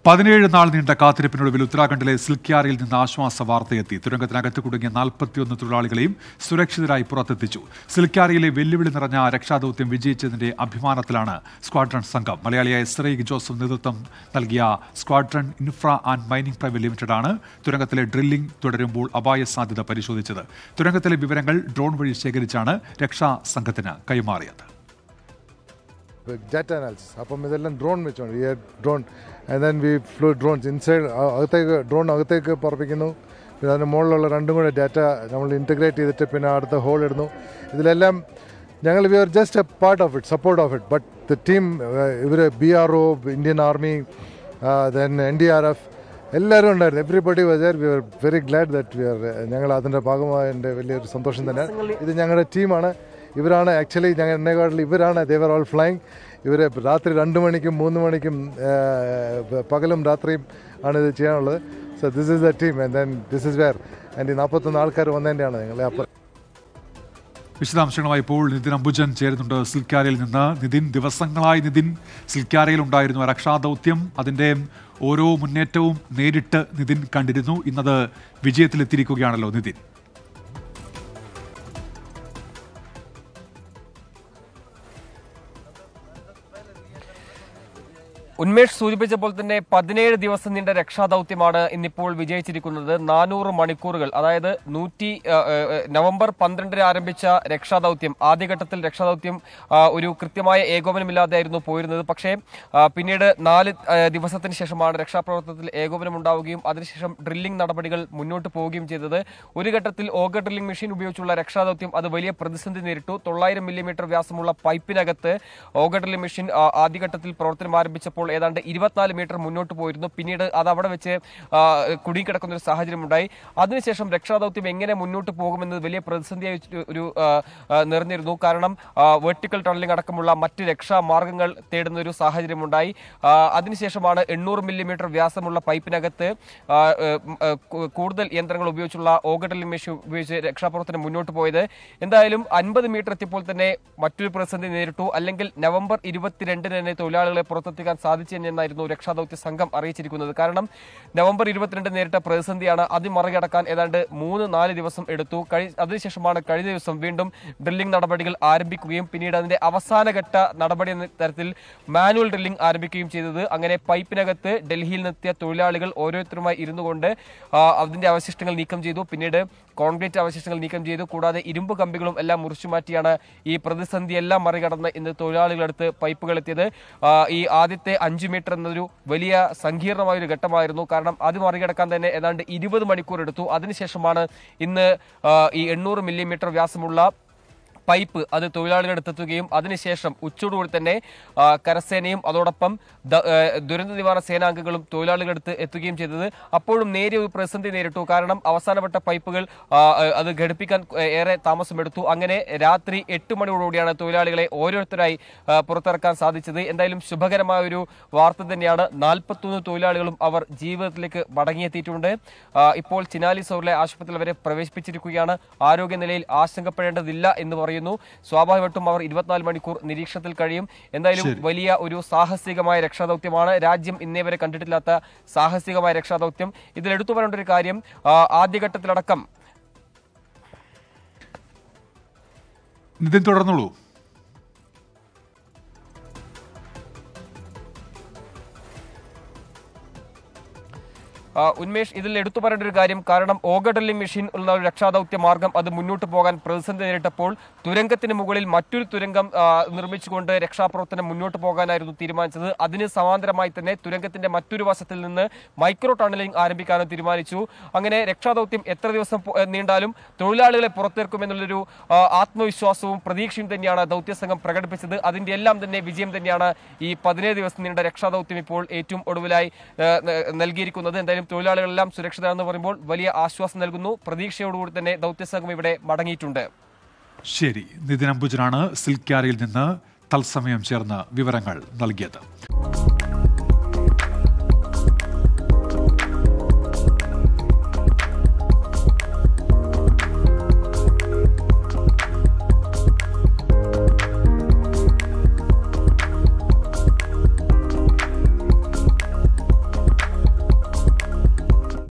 പതിനേഴ് നാൾ നീണ്ട കാത്തിരിപ്പിനൊടുവിൽ ഉത്തരാഖണ്ഡിലെ സിൽക്യാറിയിൽ നിന്ന് ആശ്വാസ വാർത്തയെത്തി തുരങ്കത്തിനകത്ത് കുടുങ്ങിയ നാൽപ്പത്തിയൊന്ന് തൊഴിലാളികളെയും സുരക്ഷിതരായി പുറത്തെത്തിച്ചു സിൽക്യാറിയിലെ വെല്ലുവിളി നിറഞ്ഞ രക്ഷാദൌത്യം വിജയിച്ചതിന്റെ അഭിമാനത്തിലാണ് സ്ക്വാഡ്രൺ സംഘം മലയാളിയായ ശ്രേയ് ജോസഫ് നേതൃത്വം നൽകിയ squadron infra and mining private ലിമിറ്റഡാണ് തുരങ്കത്തിലെ ഡ്രില്ലിംഗ് തുടരുമ്പോൾ അപായ സാധ്യത പരിശോധിച്ചത് തുരങ്കത്തിലെ വിവരങ്ങൾ ഡ്രോൺ വഴി ശേഖരിച്ചാണ് രക്ഷാ സംഘത്തിന് കൈമാറിയത് ഡാറ്റ അനാലിസിസ് അപ്പം ഇതെല്ലാം ഡ്രോൺ വെച്ചോണ്ട് ഈ drone and then we flew drones inside അകത്തേക്ക് ഡ്രോൺ അകത്തേക്ക് പറപ്പിക്കുന്നു പിന്നെ അതിന് മുകളിലുള്ള രണ്ടും കൂടെ ഡാറ്റ നമ്മൾ ഇൻറ്റഗ്രേറ്റ് ചെയ്തിട്ട് പിന്നെ അടുത്ത ഹോൾ ഇടുന്നു ഇതിലെല്ലാം ഞങ്ങൾ we are just a part of it support of it but the team ഇവർ B R O Indian army then N D R F എല്ലാവരും ഉണ്ടായിരുന്നു everybody was we are very glad that we are ഞങ്ങൾ അതിൻ്റെ ഭാഗമായതിൻ്റെ വലിയൊരു സന്തോഷം തന്നെ ഇത് ഞങ്ങളുടെ ടീമാണ് ഇവരാണ് ആക്ച്വലി ഞങ്ങൾ എന്നെക്കാട്ടിൽ ഇവരാണ് ദേവർ ഓൾ ഫ്ലൈങ് ഇവർ രാത്രി രണ്ട് മണിക്കും മൂന്ന് മണിക്കും ആ, പകലും രാത്രിയും ആണ് ഇത് ചെയ്യാനുള്ളത് so this is the team and then this is where and ഈ നാൽപ്പത്തൊന്ന് ആൾക്കാർ വന്നതിൻ്റെയാണ് ഞങ്ങൾ അപ്പം വിശദാംശങ്ങളുമായി ഇപ്പോൾ നിതിൻ അംബുജൻ ചേരുന്നുണ്ട് സിൽക്കാരയിൽ നിന്ന് നിതിൻ ദിവസങ്ങളായി നിതിൻ സിൽക്കാരയിൽ ഉണ്ടായിരുന്നു രക്ഷാദൗത്യം അതിന്റെ ഓരോ മുന്നേറ്റവും നേരിട്ട് നിതിൻ കണ്ടിരുന്നു ഇന്നത് വിജയത്തിലെത്തിയിരിക്കുകയാണല്ലോ നിതിൻ ഉന്മേഷ് സൂചിപ്പിച്ചപ്പോൾ തന്നെ പതിനേഴ് ദിവസം നീണ്ട രക്ഷാദൌത്യമാണ് ഇന്നിപ്പോൾ വിജയിച്ചിരിക്കുന്നത് നാനൂറ് മണിക്കൂറുകൾ അതായത് നൂറ്റി ആ, ആ, നവംബർ പന്ത്രണ്ടിന് ആരംഭിച്ച രക്ഷാദൌത്യം ആദ്യഘട്ടത്തിൽ രക്ഷാദൌത്യം ആ, ഒരു കൃത്യമായ ഏകോപനമില്ലാതെയായിരുന്നു പോയിരുന്നത് പക്ഷേ ആ, പിന്നീട് നാല് ആ, ദിവസത്തിന് ശേഷമാണ് രക്ഷാപ്രവർത്തനത്തിൽ ഏകോപനം ഉണ്ടാവുകയും അതിനുശേഷം ഡ്രില്ലിംഗ് നടപടികൾ മുന്നോട്ട് പോവുകയും ചെയ്തത് ഒരു ഘട്ടത്തിൽ ഓഗ ഡ്രില്ലിംഗ് മെഷീൻ ഉപയോഗിച്ചുള്ള രക്ഷാദൌത്യം അത് വലിയ പ്രതിസന്ധി നേരിട്ടു തൊള്ളായിരം മില്ലിമീറ്റർ വ്യാസമുള്ള പൈപ്പിനകത്ത് ഓഗ ഡ്രില്ലിംഗ് മെഷീൻ ആ, ആദ്യഘട്ടത്തിൽ പ്രവർത്തനം ആരംഭിച്ചപ്പോൾ ഏതാണ്ട് ഇരുപത്തിനാല് മീറ്റർ മുന്നോട്ട് പോയിരുന്നു പിന്നീട് അത് അവിടെ വെച്ച് ആ, കുടുങ്ങിക്കിടക്കുന്ന ഒരു സാഹചര്യം ഉണ്ടായി അതിനുശേഷം രക്ഷാദൌത്യം എങ്ങനെ മുന്നോട്ട് പോകുമെന്നത് വലിയ പ്രതിസന്ധിയായി ഒരു- ഒരു ആ, ആ, നിറഞ്ഞിരുന്നു കാരണം വെർട്ടിക്കൽ ടണലിംഗ് അടക്കമുള്ള മറ്റ് രക്ഷാ മാർഗങ്ങൾ തേടുന്ന ഒരു സാഹചര്യം ഉണ്ടായി ആ, അതിനുശേഷമാണ് എണ്ണൂറ് മില്ലിമീറ്റർ വ്യാസമുള്ള പൈപ്പിനകത്ത് ആ, ഉം, ആ, കു- കൂടുതൽ യന്ത്രങ്ങൾ ഉപയോഗിച്ചുള്ള ഓഗഡലിംഗ് മെഷീൻ ഉപയോഗിച്ച് രക്ഷാപ്രവർത്തനം മുന്നോട്ട് പോയത് എന്തായാലും അൻപത് മീറ്റർ എത്തിയപ്പോൾ തന്നെ മറ്റൊരു പ്രതിസന്ധി നേരിട്ടു അല്ലെങ്കിൽ നവംബർ ഇരുപത്തിരണ്ടിന് തന്നെ തൊഴിലാളികളെ പുറത്തെത്തിക്കാൻ സാധിച്ചെന്നായിരുന്നു രക്ഷാദൌത്യ സംഘം അറിയിച്ചിരിക്കുന്നത് കാരണം നവംബർ ഇരുപത്തിരണ്ട് നേരിട്ട പ്രതിസന്ധിയാണ് അത് മറികടക്കാൻ ഏതാണ്ട് മൂന്ന് നാല് ദിവസം എടുത്തു കഴി അതിനുശേഷമാണ് കഴിഞ്ഞ ദിവസം വീണ്ടും ഡ്രില്ലിംഗ് നടപടികൾ ആരംഭിക്കുകയും പിന്നീട് അതിന്റെ അവസാനഘട്ട നടപടി എന്ന തരത്തിൽ മാനുവൽ ഡ്രില്ലിംഗ് ആരംഭിക്കുകയും ചെയ്തത് അങ്ങനെ പൈപ്പിനകത്ത് ഡൽഹിയിൽ നിന്നെത്തിയ തൊഴിലാളികൾ ഓരോരുത്തരുമായി ഇരുന്നു കൊണ്ട് ആ, അതിന്റെ അവശിഷ്ടങ്ങൾ നീക്കം ചെയ്തു പിന്നീട് കോൺക്രീറ്റ് അവശിഷ്ടങ്ങൾ നീക്കം ചെയ്തു കൂടാതെ ഇരുമ്പ് കമ്പികളും എല്ലാം മുറിച്ചു മാറ്റിയാണ് ഈ പ്രതിസന്ധി എല്ലാം മറികടന്ന് ഇന്ന് തൊഴിലാളികളടുത്ത് പൈപ്പുകൾ എത്തിയത് ആ, ഈ ആദ്യത്തെ അഞ്ചു മീറ്റർ എന്നൊരു വലിയ സങ്കീർണമായ ഒരു ഘട്ടമായിരുന്നു കാരണം അത് മറികടക്കാൻ തന്നെ ഏതാണ്ട് ഇരുപത് മണിക്കൂർ എടുത്തു അതിനുശേഷമാണ് ഇന്ന് ആ, ഈ എണ്ണൂറ് മില്ലിമീറ്റർ വ്യാസമുള്ള പൈപ്പ് അത് തൊഴിലാളികളുടെ അടുത്തെത്തുകയും അതിനുശേഷം ഉച്ചയോടുകൂടി തന്നെ ആ, കരസേനയും അതോടൊപ്പം ദ- ഏ, ദുരന്ത നിവാരണ സേനാംഗങ്ങളും തൊഴിലാളികളുടെ അടുത്ത് എത്തുകയും ചെയ്തത് അപ്പോഴും നേരിയ ഒരു പ്രതിസന്ധി നേരിട്ടു കാരണം അവസാനപ്പെട്ട പൈപ്പുകൾ ആ, അത് ഘടിപ്പിക്കാൻ ഏറെ താമസമെടുത്തു അങ്ങനെ രാത്രി എട്ട് മണിയോടുകൂടിയാണ് തൊഴിലാളികളെ ഓരോരുത്തരായി ആ, പുറത്തിറക്കാൻ സാധിച്ചത് എന്തായാലും ശുഭകരമായ ഒരു വാർത്ത തന്നെയാണ് നാൽപ്പത്തൊന്ന് തൊഴിലാളികളും അവർ ജീവിതത്തിലേക്ക് മടങ്ങിയെത്തിയിട്ടുണ്ട് ആ, ഇപ്പോൾ ചിനാലി സൗറിലെ ആശുപത്രിയിൽ അവരെ പ്രവേശിപ്പിച്ചിരിക്കുകയാണ് ആരോഗ്യനിലയിൽ ആശങ്കപ്പെടേണ്ടതില്ല എന്ന് പറയുന്നു സ്വാഭാവികമായിട്ടും അവർ ഇരുപത്തിനാല് മണിക്കൂർ നിരീക്ഷണത്തിൽ കഴിയും എന്തായാലും ശരി. വലിയ ഒരു സാഹസികമായ രക്ഷാദൗത്യമാണ് രാജ്യം ഇന്നേ വരെ കണ്ടിട്ടില്ലാത്ത സാഹസികമായ രക്ഷാദൗത്യം ഇതിൽ എടുത്തു പറയേണ്ട ഒരു കാര്യം ആ, ആദ്യഘട്ടത്തിലടക്കം നിതിൻ തുടർന്നോളൂ ആ, ഉന്മേഷ് ഇതിൽ എടുത്തു പറയേണ്ട ഒരു കാര്യം കാരണം ഓഗ ഡ്രില്ലിംഗ് മെഷീൻ ഉള്ള ഒരു രക്ഷാദൗത്യ മാർഗം അത് മുന്നോട്ട് പോകാൻ പ്രതിസന്ധി നേരിട്ടപ്പോൾ തുരങ്കത്തിന് മുകളിൽ മറ്റൊരു തുരങ്കം ആ, നിർമ്മിച്ചുകൊണ്ട് രക്ഷാപ്രവർത്തനം മുന്നോട്ട് പോകാനായിരുന്നു തീരുമാനിച്ചത് അതിന് സമാന്തരമായി തന്നെ തുരങ്കത്തിന്റെ മറ്റൊരു വശത്തിൽ നിന്ന് മൈക്രോ ടണലിംഗ് ആരംഭിക്കാനും തീരുമാനിച്ചു അങ്ങനെ രക്ഷാദൗത്യം എത്ര ദിവസം പോ- നീണ്ടാലും തൊഴിലാളികളെ പുറത്തിറക്കുമെന്നുള്ളൊരു ആ, ആത്മവിശ്വാസവും പ്രതീക്ഷയും തന്നെയാണ് ദൗത്യസംഘം പ്രകടിപ്പിച്ചത് അതിന്റെ എല്ലാം തന്നെ വിജയം തന്നെയാണ് ഈ പതിനേഴ് ദിവസം നീണ്ട രക്ഷാദൗത്യം ഇപ്പോൾ ഏറ്റവും ഒടുവിലായി ആ, ന- നൽകിയിരിക്കുന്നത് എന്തായാലും തൊഴിലാളികളെല്ലാം സുരക്ഷിതരാണെന്ന് പറയുമ്പോൾ വലിയ ആശ്വാസം നൽകുന്നു പ്രതീക്ഷയോടുകൂടി തന്നെ ദൗത്യസംഘം ഇവിടെ മടങ്ങിയിട്ടുണ്ട് ശരി നിതിൻ അംബുജനാണ് സിൽക്യാരയിൽ നിന്ന് തത്സമയം ചേർന്ന് വിവരങ്ങൾ നൽകിയത്